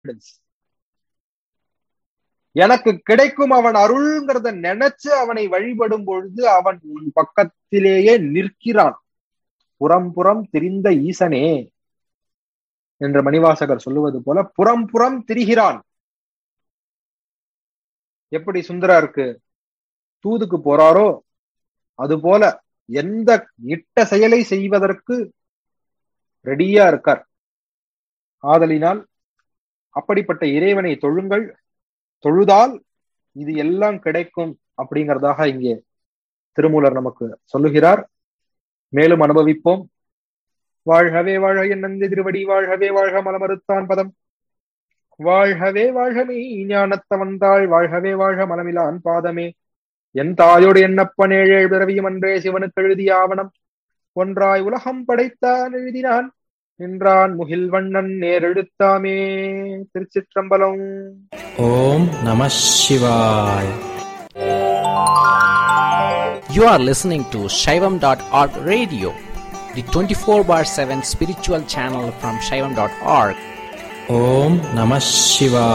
எனக்கு கிடைக்கும் அவன் அருள்ங்கிறத நினைச்சு அவனை வழிபடும் பொழுது அவன் உன் பக்கத்திலேயே நிற்கிறான் புறம் புறம் திரிந்த ஈசனே என்று மணிவாசகர் சொல்லுவது போல புறம் புறம் திரிகிறான் எப்படி சுந்தரா இருக்கு தூதுக்கு போறாரோ அது போல எந்த இட்ட செயலை செய்வதற்கு ரெடியா இருக்கார் ஆதலினால் அப்படிப்பட்ட இறைவனை தொழுங்கள் தொழுதால் இது எல்லாம் கிடைக்கும் அப்படிங்கிறதாக இங்கே திருமூலர் நமக்கு சொல்லுகிறார் மேலும் அனுபவிப்போம் வாழ்கவே வாழ்க என் நந்தி திருவடி வாழ்கவே வாழ்க மலமறுத்தான் பதம் வாழ்கவே வாழ்கமே ஞானத்தவந்தாள் வாழ்கவே வாழ்க மலமிலான் பாதமே என் தாயோடு என்னப்பன் ஏழேழ் பிறவியும் அன்றே சிவனுக்கு எழுதிய ஆவணம் ஒன்றாய் உலகம் படைத்தான் எழுதினான் நின்றான் முகில் வண்ணன் நேரெழுத்தாமே திருச்சிற்றம்பலம் ஓம் நம சிவாய் You are listening to Shaivam.org radio, the 24 bar 7 spiritual channel from Shaivam.org. ஓம் நம சிவாய்